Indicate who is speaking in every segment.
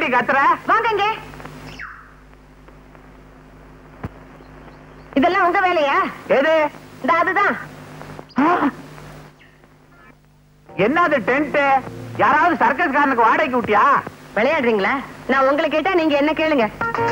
Speaker 1: ஏண்டி கத்துற
Speaker 2: வாங்க இங்க இதெல்லாம் உங்க வேலையா
Speaker 1: எது
Speaker 2: இந்த அதுதான்
Speaker 1: என்னது டென்ட் யாராவது சர்க்கஸ் காரனுக்கு வாடகைக்கு விட்டியா
Speaker 2: விளையாடுறீங்களா நான் உங்களை கேட்டா நீங்க என்ன கேளுங்க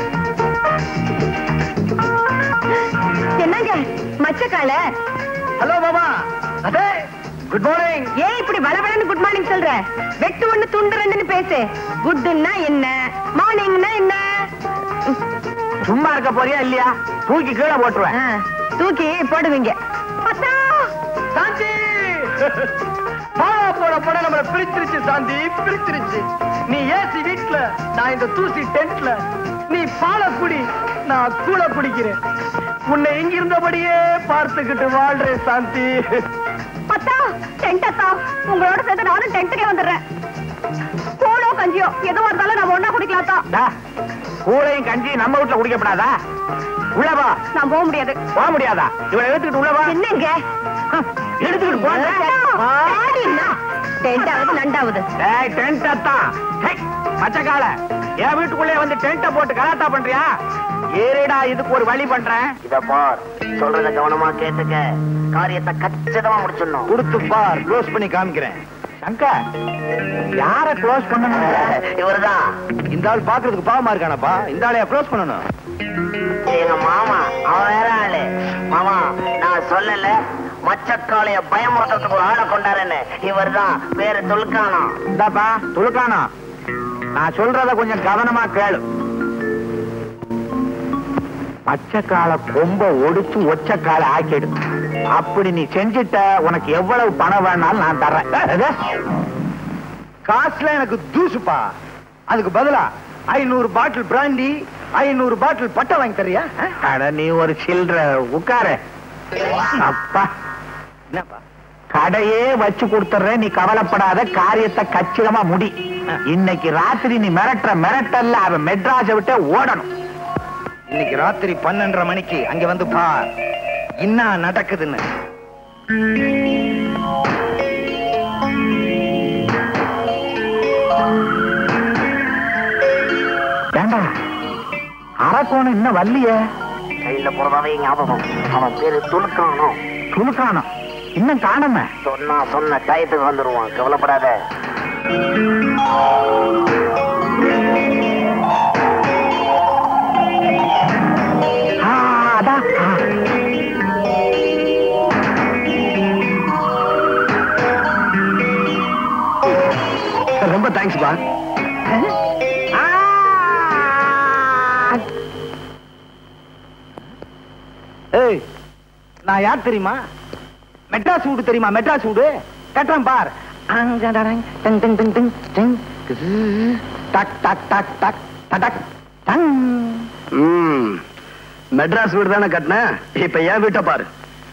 Speaker 2: என்னங்க மச்சக்கால
Speaker 1: ஹலோ மாமா அதே குட் மார்னிங்
Speaker 2: ஏன் இப்படி பலபலன்னு குட் மார்னிங் சொல்ற வெட்டு ஒண்ணு துண்டு ரெண்டுன்னு பேசு குட்னா என்ன மார்னிங்னா என்ன
Speaker 1: சும்மா இருக்க போறியா இல்லையா தூக்கி கீழே போட்டுருவேன்
Speaker 2: ஆ, தூக்கி போடுவீங்க அத்தா!
Speaker 1: சாந்தி பாலா போட போட நம்மள பிரிச்சிருச்சு சாந்தி பிரிச்சிருச்சு நீ ஏசி வீட்ல நான் இந்த தூசி டென்ட்ல நீ பால குடி நான் கூட குடிக்கிறேன் உன்னை இங்க இருந்தபடியே பார்த்துக்கிட்டு வாழ்றேன் சாந்தி
Speaker 2: அத்தா டென்ட் அத்தா உங்களோட சேர்த்து நானும் டென்ட்டுக்கே வந்துடுறேன் கூழோ கஞ்சியோ எதுவா இருந்தாலும் நம்ம ஒண்ணா குடிக்கலாம் அத்தா.
Speaker 1: கூழையும் கஞ்சி நம்ம வீட்டுல குடிக்கப்படாதா உள்ள வா
Speaker 2: நான் போக முடியாது
Speaker 1: போக முடியாதா இவனை எடுத்துக்கிட்டு உள்ள வா
Speaker 2: என்னங்க
Speaker 1: எடுத்துக்கிட்டு போ
Speaker 2: டென்டாவது நண்டாவது
Speaker 1: ஏய் டென்ட் அத்தான் ஹேய், பச்சைக்கால என் வீட்டுக்குள்ளே வந்து டென்ட்ட போட்டு கலாட்டா பண்றியா ஏறிடா இதுக்கு ஒரு வழி பண்றேன்
Speaker 3: இத பார் சொல்றத கவனமா கேட்டுக்க காரியத்தை கச்சிதமா முடிச்சிடணும்
Speaker 1: கொடுத்து பார் க்ளோஸ் பண்ணி காமிக்கிறேன் சங்கர் யார க்ளோஸ் பண்ணணும்
Speaker 3: இவர்தான்
Speaker 1: இந்த ஆள் பாக்குறதுக்கு பாவமா இருக்கானப்பா இந்த ஆளைய க்ளோஸ் பண்ணணும்
Speaker 3: எங்க மாமா அவன் வேற ஆளு மாமா நான் சொல்லல மச்சக்காளைய பயமுறுத்துறதுக்கு ஒரு ஆளை கொண்டாருன்னு இவர்தான் பேரு துல்கானம்
Speaker 1: இந்தாப்பா துளுக்கானா நான் சொல்றத கொஞ்சம் கவனமா கேளு பச்சைக்கால கொம்ப ஒடிச்சு ஒச்சக்கால ஆக்கிடு அப்படி நீ செஞ்சிட்ட உனக்கு எவ்வளவு பணம் வேணாலும் நான் தர்றேன் காசுல எனக்கு தூசுப்பா அதுக்கு பதிலா ஐநூறு பாட்டில் பிராண்டி ஐநூறு பாட்டில் பட்டை வாங்கி தரியா அட நீ ஒரு சில்ற உட்காரு அப்பா என்னப்பா கடையே வச்சு கொடுத்துறேன் நீ கவலைப்படாத காரியத்தை கச்சிதமா முடி இன்னைக்கு ராத்திரி நீ மிரட்டுற மிரட்டல்ல அவன் மெட்ராஸை விட்டு ஓடணும் இன்னைக்கு ராத்திரி பன்னெண்டரை மணிக்கு அங்க வந்து பார் என்ன நடக்குதுன்னு ஏண்டா அரக்கோணம் இன்னும் வரலையே
Speaker 3: கையில போறதாவே ஞாபகம் அவன் பேரு துல்கானம்
Speaker 1: துணுக்கானம் இன்னும் காணமே
Speaker 3: சொன்னா சொன்ன டயத்துக்கு வந்துருவான் கவலைப்படாத
Speaker 1: ஆ, அதான் ஆ. ரொம்ப தேங்க்ஸ் பா ஏய் நான் யார் தெரியுமா மெட்ராஸ் வீடு தெரியுமா மெட்ராஸ் வீடு கட்டுறேன் பார் அங்கடடங், டிங், டிங், டிங், டிங், டிங். கிசு. டக் டக் டக் டக் டடக் டங். மெட்ராஸ் வீடு தானே கட்டினேன் இப்ப ஏன் வீட்டை பாரு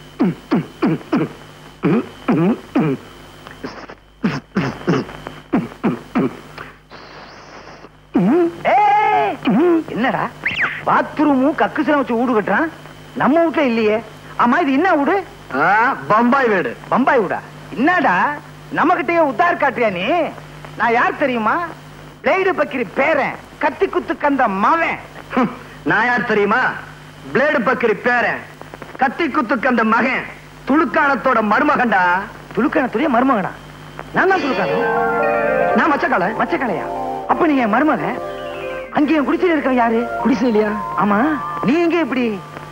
Speaker 1: ஏய், என்னடா பாத்ரூமும் கக்குசலம் வச்சு வீடு கட்டுறான் நம்ம வீட்டுல இல்லையே ஆமா இது என்ன வீடு பம்பாய் வீடு பம்பாய் வீடா என்னடா நம்ம கிட்டயே உத்தார் காட்டுறியா நீ நான் யார் தெரியுமா பிளேடு பக்கிரி பேரன் கத்தி குத்து கந்த மவன் நான் யார் தெரியுமா பிளேடு பக்கிரி பேரன் கத்தி குத்து கந்த மகன் துளுக்கானத்தோட மருமகன்டா துளுக்கானத்துடைய மருமகனா நான் தான் துளுக்கானம் நான் மச்சக்கால மச்சக்காலையா அப்ப நீங்க என் மருமகன் அங்கே என் குடிசையில இருக்க யாரு குடிசையிலையா ஆமா நீ எங்க இப்படி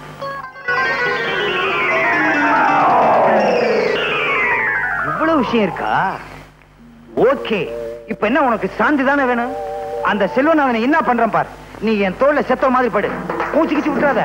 Speaker 1: இவ்வளவு விஷயம் இருக்கா ஓகே இப்ப என்ன உனக்கு சாந்தி தானே வேணும் அந்த செல்வன் அவனை என்ன பண்றான் பார் நீ என் தோல்ல செத்த மாதிரி படு மூச்சு கிச்சு விட்டுறாத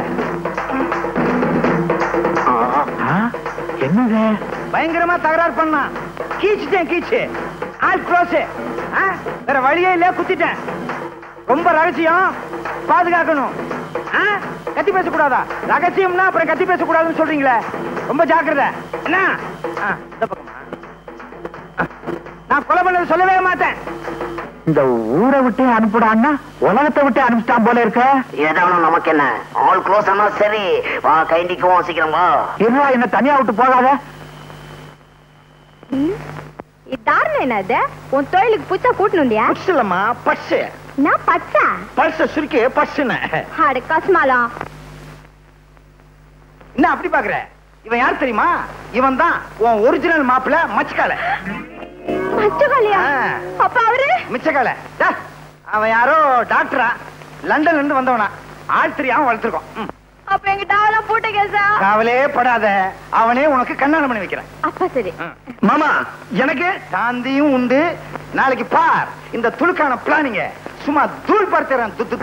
Speaker 1: என்னங்க பயங்கரமா தகராறு பண்ணான் கீச்சிட்டேன் கீச்சு ஆல் க்ளோஸ் வேற வழியே இல்ல குத்திட்டேன் ரொம்ப ரகசியம் பாதுகாக்கணும் ஆ? கத்தி பேசக்கூடாதா ரகசியம்னா அப்புறம் கத்தி பேசக்கூடாதுன்னு சொல்றீங்களே ரொம்ப ஜாக்கிரதை என்ன ஆ, இந்த பக்கமா ஆ. நான் கொலை பண்ணது சொல்லவே மாட்டேன் இந்த ஊரை விட்டு அனுப்புடான்னா உலகத்தை விட்டு அனுப்பிச்சிட்டான் போல இருக்க
Speaker 3: ஏதாவது நமக்கு என்ன ஆல் க்ளோஸ் ஆனா சரி வா கைண்டிக்குவோம் சீக்கிரம் வா
Speaker 1: இருவா என்ன தனியா விட்டு போகாத
Speaker 2: இதாருல என்னது உன் தொழிலுக்கு புச்சா கூட்டணுண்டியா
Speaker 1: இல்லம்மா பஸ்
Speaker 2: நான் பச்சா
Speaker 1: பர்ஸ சுருக்கி பர்சுன்னு
Speaker 2: அட கஸ்மாலா
Speaker 1: என்ன அப்படி பாக்குற இவன் யார் தெரியுமா இவன் தான் உன் ஒரிஜினல் மாப்பிள்ள மச்சக்கால
Speaker 2: மச்சகாலியா
Speaker 1: ஆ.
Speaker 2: அப்ப அவரு
Speaker 1: மிச்சக்கால டா, அவன் யாரோ டாக்டரா லண்டன்ல இருந்து வந்தவனா ஆள் தெரியாம வளர்த்துருக்கோம் ம்.
Speaker 2: அப்ப எங்க டாவெல்லாம் போட்ட கேசா
Speaker 1: கவலையே படாத அவனே உனக்கு கல்யாணம் பண்ணி வைக்கிறேன்
Speaker 2: அப்ப சரி
Speaker 1: மாமா எனக்கு சாந்தியும் உண்டு நாளைக்கு பார் இந்த துளுக்கான பிளானிங்க சும்மா தூள் பார்த்துறேன் துத்து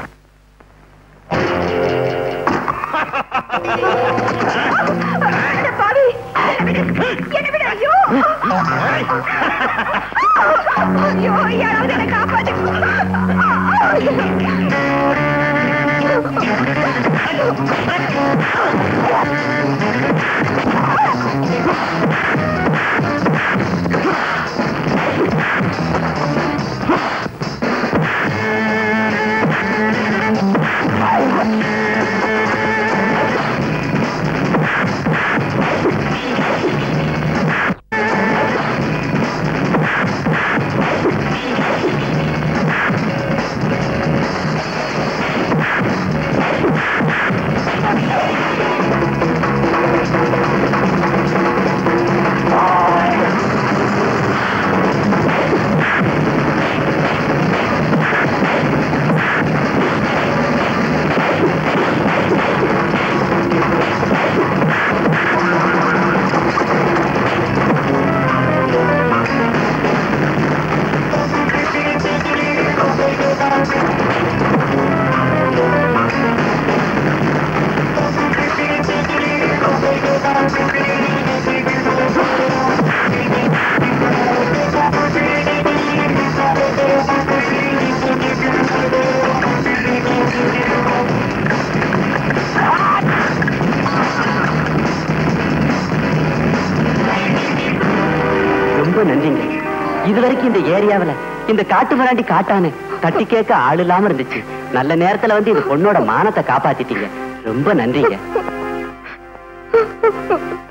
Speaker 2: அட பாவி என்ன விடு ஐயோ ஐயோ யாராவது என்ன காப்பாத்து
Speaker 4: ரொம்ப நன்றிங்க இது வரைக்கும் இந்த ஏரியாவுல இந்த காட்டு மிராண்டி காட்டானு தட்டி கேட்க ஆள் இல்லாம இருந்துச்சு நல்ல நேரத்துல வந்து இந்த பொண்ணோட மானத்தை காப்பாத்திட்டீங்க ரொம்ப நன்றிங்க